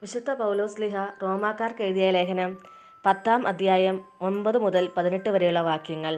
വിശുദ്ധ പൗലോസ് ലിഹ റോമാക്കാർക്ക് എഴുതിയ ലേഖനം പത്താം അധ്യായം ഒൻപത് മുതൽ പതിനെട്ട് വരെയുള്ള വാക്യങ്ങൾ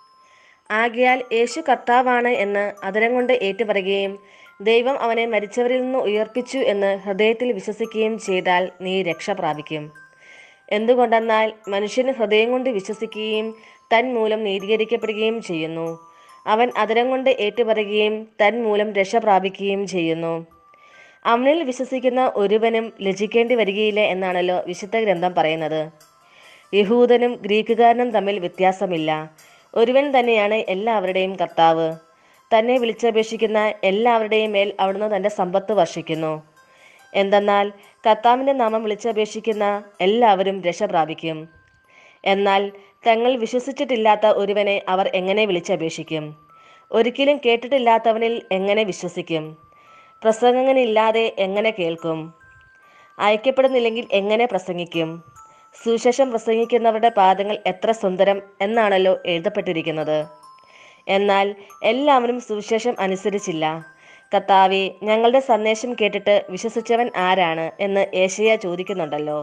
ആകയാൽ യേശു കർത്താവാണ് എന്ന് അതരം കൊണ്ട് ഏറ്റുപറയുകയും ദൈവം അവനെ മരിച്ചവരിൽ നിന്ന് ഉയർപ്പിച്ചു എന്ന് ഹൃദയത്തിൽ വിശ്വസിക്കുകയും ചെയ്താൽ നീ രക്ഷ പ്രാപിക്കും എന്തുകൊണ്ടെന്നാൽ മനുഷ്യന് ഹൃദയം കൊണ്ട് വിശ്വസിക്കുകയും തൻ മൂലം നീതീകരിക്കപ്പെടുകയും ചെയ്യുന്നു അവൻ അതരം കൊണ്ട് ഏറ്റുപറയുകയും തൻ മൂലം രക്ഷ പ്രാപിക്കുകയും ചെയ്യുന്നു അവനിൽ വിശ്വസിക്കുന്ന ഒരുവനും ലജിക്കേണ്ടി വരികയില്ല എന്നാണല്ലോ വിശുദ്ധ ഗ്രന്ഥം പറയുന്നത് യഹൂദനും ഗ്രീക്കുകാരനും തമ്മിൽ വ്യത്യാസമില്ല ഒരുവൻ തന്നെയാണ് എല്ലാവരുടെയും കർത്താവ് തന്നെ വിളിച്ചപേക്ഷിക്കുന്ന എല്ലാവരുടെയും മേൽ അവിടുന്ന് തൻ്റെ സമ്പത്ത് വർഷിക്കുന്നു എന്തെന്നാൽ കർത്താവിൻ്റെ നാമം വിളിച്ചപേക്ഷിക്കുന്ന എല്ലാവരും രക്ഷ പ്രാപിക്കും എന്നാൽ തങ്ങൾ വിശ്വസിച്ചിട്ടില്ലാത്ത ഒരുവനെ അവർ എങ്ങനെ വിളിച്ചപേക്ഷിക്കും ഒരിക്കലും കേട്ടിട്ടില്ലാത്തവനിൽ എങ്ങനെ വിശ്വസിക്കും പ്രസംഗങ്ങളില്ലാതെ എങ്ങനെ കേൾക്കും അയക്കപ്പെടുന്നില്ലെങ്കിൽ എങ്ങനെ പ്രസംഗിക്കും സുശേഷം പ്രസംഗിക്കുന്നവരുടെ പാദങ്ങൾ എത്ര സുന്ദരം എന്നാണല്ലോ എഴുതപ്പെട്ടിരിക്കുന്നത് എന്നാൽ എല്ലാവരും സുവിശേഷം അനുസരിച്ചില്ല കർത്താവെ ഞങ്ങളുടെ സന്ദേശം കേട്ടിട്ട് വിശ്വസിച്ചവൻ ആരാണ് എന്ന് ഏഷ്യ ചോദിക്കുന്നുണ്ടല്ലോ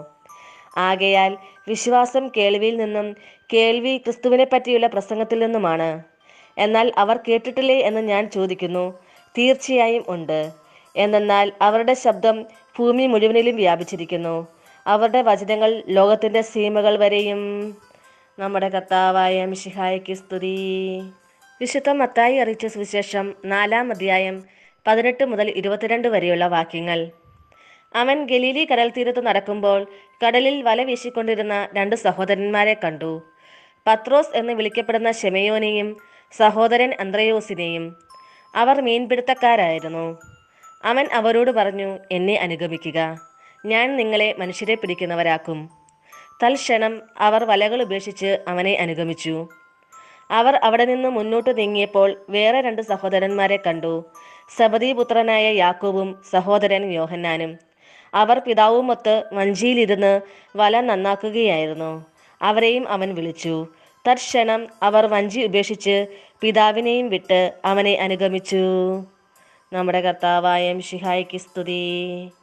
ആകയാൽ വിശ്വാസം കേൾവിയിൽ നിന്നും കേൾവി ക്രിസ്തുവിനെ പറ്റിയുള്ള പ്രസംഗത്തിൽ നിന്നുമാണ് എന്നാൽ അവർ കേട്ടിട്ടില്ലേ എന്ന് ഞാൻ ചോദിക്കുന്നു തീർച്ചയായും ഉണ്ട് എന്തെന്നാൽ അവരുടെ ശബ്ദം ഭൂമി മുഴുവനിലും വ്യാപിച്ചിരിക്കുന്നു അവരുടെ വചനങ്ങൾ ലോകത്തിൻ്റെ സീമകൾ വരെയും നമ്മുടെ കർത്താവായ മിഷിഹായ്ക്ക് സ്തുതി വിശുദ്ധ മത്തായി അറിയിച്ച സുവിശേഷം നാലാം അധ്യായം പതിനെട്ട് മുതൽ ഇരുപത്തിരണ്ട് വരെയുള്ള വാക്യങ്ങൾ അവൻ ഗലീലി കടൽ തീരത്ത് നടക്കുമ്പോൾ കടലിൽ വല വീശിക്കൊണ്ടിരുന്ന രണ്ട് സഹോദരന്മാരെ കണ്ടു പത്രോസ് എന്ന് വിളിക്കപ്പെടുന്ന ഷെമയോനെയും സഹോദരൻ അന്ത്രയോസിനെയും അവർ മീൻപിടുത്തക്കാരായിരുന്നു അവൻ അവരോട് പറഞ്ഞു എന്നെ അനുഗമിക്കുക ഞാൻ നിങ്ങളെ മനുഷ്യരെ പിടിക്കുന്നവരാക്കും തൽക്ഷണം അവർ വലകൾ ഉപേക്ഷിച്ച് അവനെ അനുഗമിച്ചു അവർ അവിടെ നിന്ന് മുന്നോട്ട് നീങ്ങിയപ്പോൾ വേറെ രണ്ട് സഹോദരന്മാരെ കണ്ടു സബദീപുത്രനായ യാക്കോബും സഹോദരൻ യോഹന്നാനും അവർ പിതാവുമൊത്ത് വഞ്ചിയിലിരുന്ന് വല നന്നാക്കുകയായിരുന്നു അവരെയും അവൻ വിളിച്ചു തൽക്ഷണം അവർ വഞ്ചി ഉപേക്ഷിച്ച് പിതാവിനെയും വിട്ട് അവനെ അനുഗമിച്ചു നമ്മുടെ കർത്താവായ ഷിഹായ്ക്ക് സ്തുതി